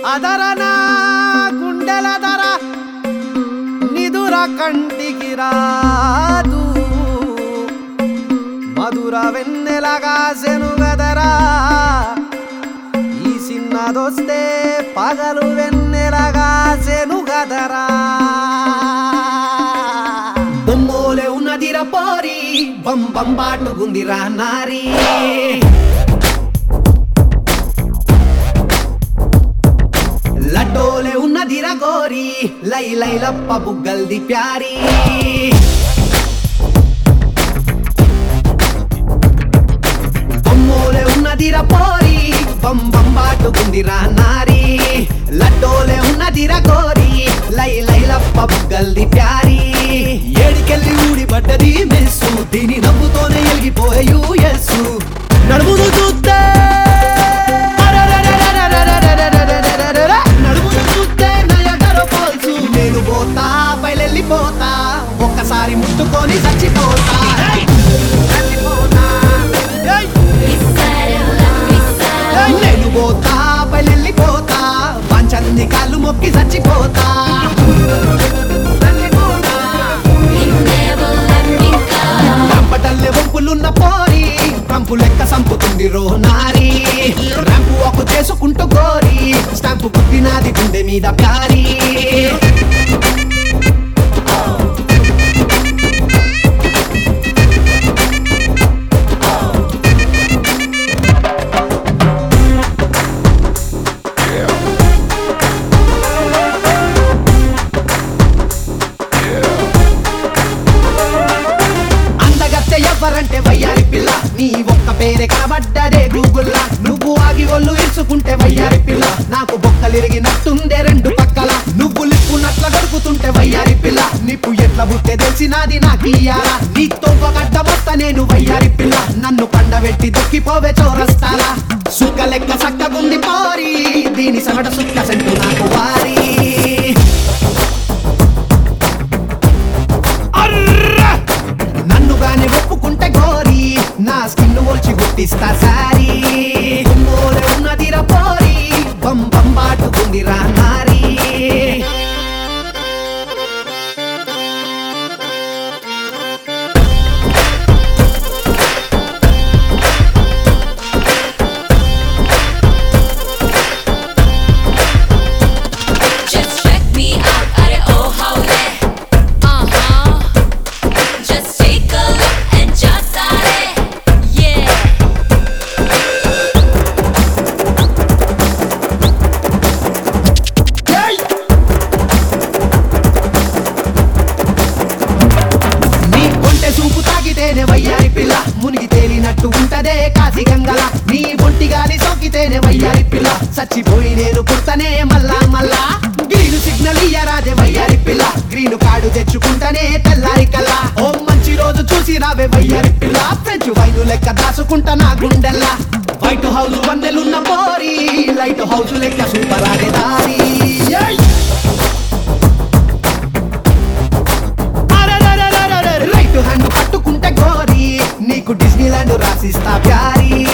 అదరన గుండెల ధర నిదుర కంటికి రాదు మధుర వెన్నెలగా సెనుగదరా ఈ చిన్నదొస్తే పగలు వెన్నెలగా సెనుగదరా బొమ్మోలే ఉన్నదిరా పోరి బం బం బాటుకుందిరా నారీ లడ్డోలే ఉన్నదిరా గోరి లై లై లప్ప బుగ్గల్ది ప్యారీ బొమ్మోలే ఉన్నదిరా పోరి బం బం బాటుకుందిరా నారీ లడ్డోలే ఉన్నదిరా గోరి లై లై లప్ప బుగ్గల్ది ప్యారీ ఏడికెళ్ళి ఊడి పడ్డది మెస్సు దీని నవ్వుతోనే ఎలిగిపోయే యూఎస్సు నడుమును చూస్తే నడుమును చూస్తే నయగర పోల్సు నేను పోతా బయలెళ్ళిపోతా ఒక్కసారి ముట్టుకొని చచ్చిపోతా చచ్చిపోతా ఏయ్! నేను పోతా బయలెళ్ళిపోతా పంచన్ని కాళ్ళు మొక్కి చచ్చిపోతా చచ్చిపోతా. రంపటల్లె వంపులున్న పోరి రంపు లెక్క సంపుతుంది రో నారి రంపు ఒక చేసుకుంటూ గోరి స్టాంపు పుట్టినాది గుండె మీద ప్యారీ అందగత్తె ఎవరంటే వయ్యారి పిల్ల నీ ఒక్క పేరే కనబడ్డదే గూగుల్లా నువ్వు ఆగి ఒళ్ళు ఇరుచుకుంటే వయ్యారి పిల్ల నాకు బొక్కలిరిగినట్టుందే రెండు పక్కల నువ్వు లిప్పునట్ల గడుపుతుంటే వయ్యారి పిల్ల నిప్పు ఎట్ల బుట్టే తెలిసినాది నాకు ఇయ్యాలా నీతో గడ్డ మొత్త నేను వయ్యారి పిల్ల నన్ను పండబెట్టి దొక్కిపోవే చోరస్తాలా సుక్క లెక్క సక్కగుంది పోరి దీని సగట సుక్క సెంటు నాకు వారి అర్రా! నన్ను గాని ఒప్పుకుంటే గోరి నా స్కిన్ ఒల్చి గుర్తిస్తా సారీ మూల ఉన్నదిరా పోరి బం బం బాటుకుందిరా నారీ Just check me out, अरे ओ हाउले Uh-huh Just take a look and just सारे Yeah నీ కొంటె చూపు తాకితేనే వయ్యారి పిల్ల మునిగి తేలినట్టు ఉంటదే కాశీ గంగల నీ ఒంటి గాలి సోకితేనే వయ్యారి పిల్ల చచ్చిపోయి నేను పుట్టనే మల్లా మల్లా గ్రీన్ సిగ్నల్ ఇయ్యరాదే వయ్యారి పిల్ల గ్రీన్ కార్డు తెచ్చుకుంటనే తెల్లారి కల్లా ఓ మంచి రోజు చూసి రావే వయ్యారి పిల్ల ఫ్రెంచ్ వైను లెక్క దాచుకుంటా నా గుండెల్లా వైట్ హౌస్ వన్నెలున్న పోరి లైట్ హౌస్ లెక్క సూపర్ ఆడే దారి ఏయ్! రైట్ హ్యాండ్ పట్టుకుంటే గోరి నీకు డిస్నీలాండ్ రాసిస్తా ప్యారీ